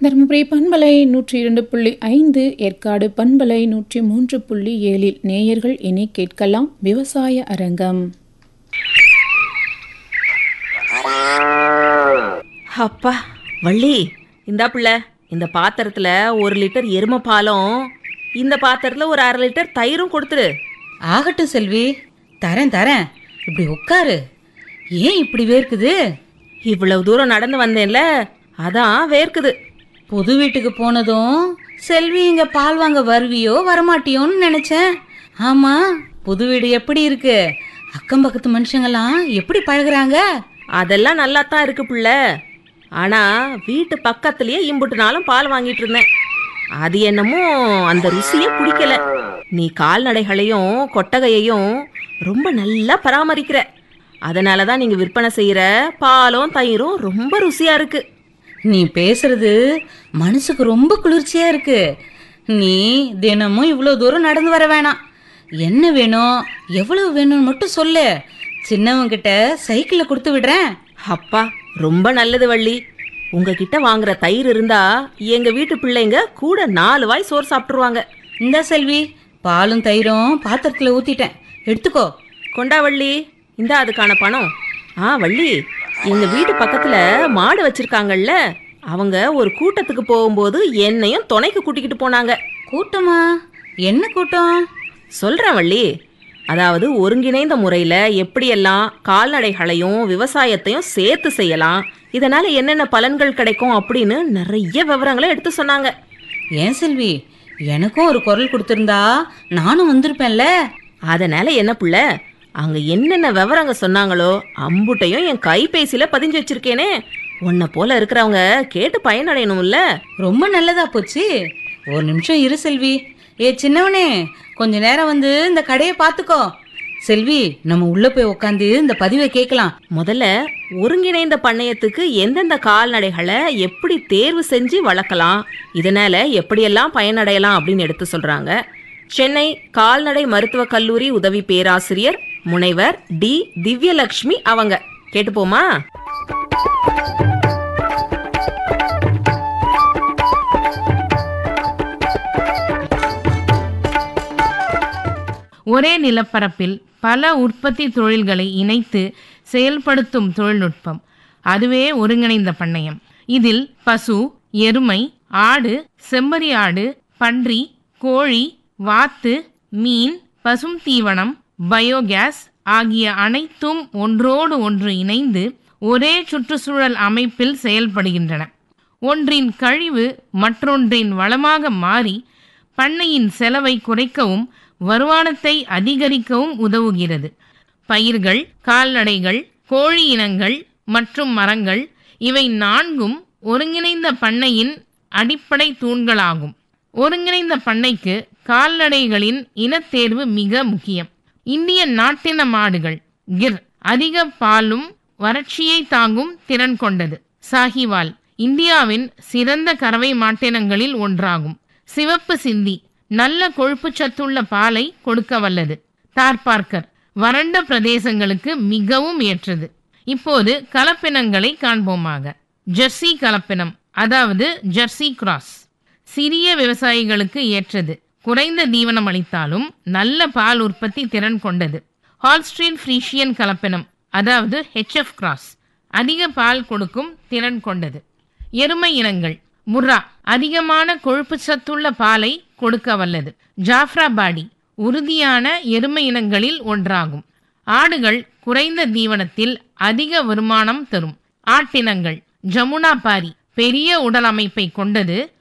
தருமபுரி பண்பலை நூற்றி இரண்டு புள்ளி ஐந்து ஏற்காடு பண்பலை நூற்றி மூன்று புள்ளி ஏழில் நேயர்கள் இனி கேட்கலாம் விவசாய அரங்கம் அப்பா வள்ளி இந்தா பிள்ளை இந்த பாத்திரத்துல ஒரு லிட்டர் எருமை பாலும் இந்த பாத்திரத்துல ஒரு அரை லிட்டர் தயிரும் கொடுத்துரு ஆகட்டும் செல்வி தரேன் தரேன் இப்படி உட்காரு ஏன் இப்படி வேர்க்குது இவ்வளவு தூரம் நடந்து வந்தேன்ல அதான் வேர்க்குது புது வீட்டுக்கு போனதும் செல்வி இங்க பால் வாங்க வருவியோ வரமாட்டியோன்னு நினைச்சேன் ஆமா புது வீடு எப்படி இருக்கு அக்கம் பக்கத்து மனுஷங்கெல்லாம் எப்படி பழகுறாங்க அதெல்லாம் நல்லா தான் இருக்கு பிள்ளை ஆனா வீட்டு பக்கத்துலயே இம்புட்டு நாளும் பால் வாங்கிட்டு இருந்தேன் அது என்னமோ அந்த ருசியே பிடிக்கல நீ கால்நடைகளையும் கொட்டகையையும் ரொம்ப நல்லா பராமரிக்கிற அதனால தான் நீங்க விற்பனை செய்யற பாலும் தயிரும் ரொம்ப ருசியா இருக்கு நீ பேசுறது மனசுக்கு ரொம்ப குளிர்ச்சியா இருக்கு நீ தினமும் இவ்வளோ தூரம் நடந்து வர வேணாம் என்ன வேணும் எவ்வளவு வேணும்னு மட்டும் சொல்லு சின்னவங்கிட்ட சைக்கிளில் கொடுத்து விடுறேன் அப்பா ரொம்ப நல்லது வள்ளி உங்ககிட்ட வாங்குற தயிர் இருந்தா எங்க வீட்டு பிள்ளைங்க கூட நாலு வாய் சோறு சாப்பிட்டுருவாங்க இந்த செல்வி பாலும் தயிரும் பாத்திரத்தில் ஊத்திட்டேன் எடுத்துக்கோ கொண்டா வள்ளி இந்தா அதுக்கான பணம் ஆ வள்ளி எங்க வீட்டு பக்கத்துல மாடு வச்சிருக்காங்கல்ல அவங்க ஒரு கூட்டத்துக்கு போகும்போது என்னையும் துணைக்கு கூட்டிக்கிட்டு போனாங்க கூட்டமா என்ன கூட்டம் சொல்றேன் வள்ளி அதாவது ஒருங்கிணைந்த முறையில் எப்படியெல்லாம் கால்நடைகளையும் விவசாயத்தையும் சேர்த்து செய்யலாம் இதனால என்னென்ன பலன்கள் கிடைக்கும் அப்படின்னு நிறைய விவரங்களை எடுத்து சொன்னாங்க ஏன் செல்வி எனக்கும் ஒரு குரல் கொடுத்துருந்தா நானும் வந்திருப்பேன்ல அதனால என்ன புள்ள அங்க என்னென்ன விவரங்க சொன்னாங்களோ அம்புட்டையும் என் கைபேசியில பதிஞ்சு வச்சிருக்கேனே உன்னை போல இருக்கிறவங்க கேட்டு பயனடையணும்ல ரொம்ப நல்லதா போச்சு ஒரு நிமிஷம் இரு செல்வி ஏ சின்னவனே கொஞ்ச நேரம் வந்து இந்த கடையை பார்த்துக்கோ செல்வி நம்ம உள்ள போய் உட்காந்து இந்த பதிவை கேட்கலாம் முதல்ல ஒருங்கிணைந்த பண்ணையத்துக்கு எந்தெந்த கால்நடைகளை எப்படி தேர்வு செஞ்சு வளர்க்கலாம் இதனால எப்படியெல்லாம் பயனடையலாம் அப்படின்னு எடுத்து சொல்றாங்க சென்னை கால்நடை மருத்துவக் கல்லூரி உதவி பேராசிரியர் முனைவர் டி திவ்யலக்ஷ்மி அவங்க கேட்டுப்போமா ஒரே நிலப்பரப்பில் பல உற்பத்தி தொழில்களை இணைத்து செயல்படுத்தும் தொழில்நுட்பம் அதுவே ஒருங்கிணைந்த பண்ணையம் இதில் பசு எருமை ஆடு செம்மறி ஆடு பன்றி கோழி வாத்து மீன் பசும் தீவனம் பயோகேஸ் ஆகிய அனைத்தும் ஒன்றோடு ஒன்று இணைந்து ஒரே சுற்றுச்சூழல் அமைப்பில் செயல்படுகின்றன ஒன்றின் கழிவு மற்றொன்றின் வளமாக மாறி பண்ணையின் செலவை குறைக்கவும் வருமானத்தை அதிகரிக்கவும் உதவுகிறது பயிர்கள் கால்நடைகள் கோழி இனங்கள் மற்றும் மரங்கள் இவை நான்கும் ஒருங்கிணைந்த பண்ணையின் அடிப்படை தூண்களாகும் ஒருங்கிணைந்த பண்ணைக்கு கால்நடைகளின் இனத்தேர்வு மிக முக்கியம் இந்திய நாட்டின மாடுகள் கிர் அதிக பாலும் வறட்சியை தாங்கும் திறன் கொண்டது சாஹிவால் இந்தியாவின் சிறந்த கறவை மாட்டினங்களில் ஒன்றாகும் சிவப்பு சிந்தி நல்ல கொழுப்புச் சத்துள்ள பாலை கொடுக்க வல்லது தார்பார்க்கர் வறண்ட பிரதேசங்களுக்கு மிகவும் ஏற்றது இப்போது கலப்பினங்களை காண்போமாக ஜெர்சி கலப்பினம் அதாவது ஜெர்சி கிராஸ் சிறிய விவசாயிகளுக்கு ஏற்றது குறைந்த தீவனம் அளித்தாலும் நல்ல பால் உற்பத்தி திறன் கொண்டது ஹால்ஸ்ட்ரீன் ஃப்ரீஷியன் கலப்பினம் அதாவது ஹெச்எஃப் கிராஸ் அதிக பால் கொடுக்கும் திறன் கொண்டது எருமை இனங்கள் முர்ரா அதிகமான கொழுப்பு சத்துள்ள பாலை கொடுக்க வல்லது ஜாஃப்ராபாடி உறுதியான எருமை இனங்களில் ஒன்றாகும் ஆடுகள் குறைந்த தீவனத்தில் அதிக வருமானம் தரும் ஆட்டினங்கள் ஜமுனா பாரி பெரிய உடல் அமைப்பை கொண்டது